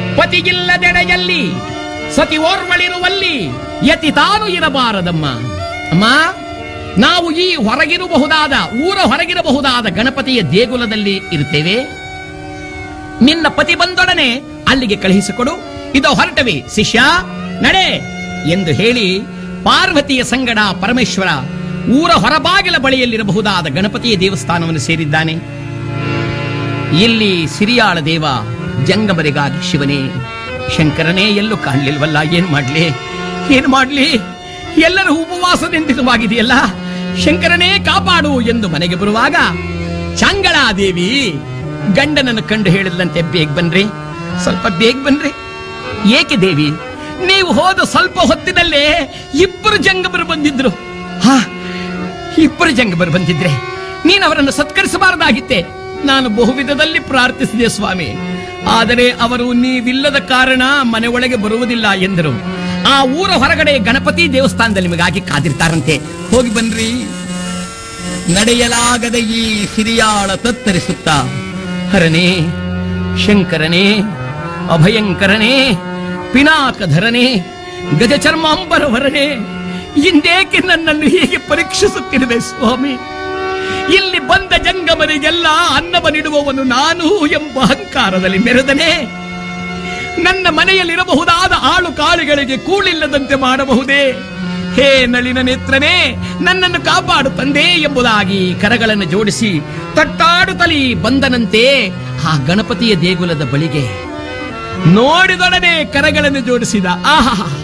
ಪತಿಗಿಲ್ಲದೆಡೆಯಲ್ಲಿ ಸತಿ ಓರ್ವಳಿರುವಲ್ಲಿ ಯತಿ ತಾನು ಇರಬಾರದಮ್ಮ ಅಮ್ಮ ನಾವು ಈ ಹೊರಗಿರಬಹುದಾದ ಊರ ಹೊರಗಿರಬಹುದಾದ ಗಣಪತಿಯ ದೇಗುಲದಲ್ಲಿ ಇರುತ್ತೇವೆ ನಿನ್ನ ಪತಿ ಬಂದೊಡನೆ ಅಲ್ಲಿಗೆ ಕಳುಹಿಸಿಕೊಡು ಇದು ಹೊರಟವಿ ಶಿಷ್ಯ ನಡೆ ಎಂದು ಹೇಳಿ ಪಾರ್ವತಿಯ ಸಂಗಡ ಪರಮೇಶ್ವರ ಊರ ಹೊರಬಾಗಿಲ ಬಳಿಯಲ್ಲಿರಬಹುದಾದ ಗಣಪತಿಯ ದೇವಸ್ಥಾನವನ್ನು ಸೇರಿದ್ದಾನೆ ಇಲ್ಲಿ ಸಿರಿಯಾಳ ದೇವ ಜಂಗಮರಿಗಾಗಿ ಶಿವನೇ ಶಂಕರನೇ ಎಲ್ಲೂ ಕಾಣಲಿಲ್ವಲ್ಲ ಏನ್ ಮಾಡ್ಲಿ ಏನ್ ಮಾಡ್ಲಿ ಎಲ್ಲರೂ ಉಪವಾಸದಿಂದಿತವಾಗಿದೆಯಲ್ಲ ಶಂಕರನೇ ಕಾಪಾಡು ಎಂದು ಮನೆಗೆ ಬರುವಾಗ ಚಾಂಗಳಾದೇವಿ ಗಂಡನನ್ನು ಕಂಡು ಹೇಳಿದಂತೆ ಬೇಗ ಬನ್ರಿ ಸ್ವಲ್ಪ ಬೇಗ ಬನ್ರಿ ಏಕೆ ದೇವಿ ನೀವು ಹೋದ ಸ್ವಲ್ಪ ಹೊತ್ತಿನಲ್ಲೇ ಇಬ್ಬರು ಜಂಗಮರು ಬಂದಿದ್ರು ಹಾ ಇಬ್ಬರು ಜಂಗಮರು ಬಂದಿದ್ರೆ ನೀನು ಅವರನ್ನು ಸತ್ಕರಿಸಬಾರದಾಗಿತ್ತೆ ನಾನು ಬಹುವಿಧದಲ್ಲಿ ಪ್ರಾರ್ಥಿಸಿದೆ ಸ್ವಾಮಿ ಆದರೆ ಅವರು ನೀವಿಲ್ಲದ ಕಾರಣ ಮನೆ ಒಳಗೆ ಬರುವುದಿಲ್ಲ ಎಂದರು ಆ ಊರ ಹೊರಗಡೆ ಗಣಪತಿ ದೇವಸ್ಥಾನದಲ್ಲಿ ನಿಮಗಾಗಿ ಕಾದಿರ್ತಾರಂತೆ ಹೋಗಿ ಬನ್ರಿ ನಡೆಯಲಾಗದ ಈ ಸಿರಿಯಾಳ ತತ್ತರಿಸುತ್ತಾ ಹರನೇ ಶಂಕರನೇ ಅಭಯಂಕರನೇ ಪಿನಾಕಧರನೇ ಗಜಚರ್ಮಾಂಬರವರನೇ ಇಂದೇಕೆ ನನ್ನನ್ನು ಹೀಗೆ ಪರೀಕ್ಷಿಸುತ್ತಿರುವೆ ಸ್ವಾಮಿ ಇಲ್ಲಿ ಬಂದ ಜಂಗಮರಿಗೆಲ್ಲ ಅನ್ನವ ನೀಡುವವನು ನಾನು ಎಂಬ ಅಹಂಕಾರದಲ್ಲಿ ಮೆರೆದನೆ ನನ್ನ ಮನೆಯಲ್ಲಿರಬಹುದಾದ ಆಳು ಕಾಳುಗಳಿಗೆ ಕೂಳಿಲ್ಲದಂತೆ ಮಾಡಬಹುದೇ ಹೇ ನಳಿನ ನೇತ್ರನೇ ನನ್ನನ್ನು ಕಾಪಾಡು ತಂದೆ ಎಂಬುದಾಗಿ ಕರಗಳನ್ನು ಜೋಡಿಸಿ ತಟ್ಟಾಡುತ್ತಲೇ ಬಂದನಂತೆ ಆ ಗಣಪತಿಯ ದೇಗುಲದ ಬಳಿಗೆ ನೋಡಿದೊಡನೆ ಕರಗಳನ್ನು ಜೋಡಿಸಿದ ಆಹಾ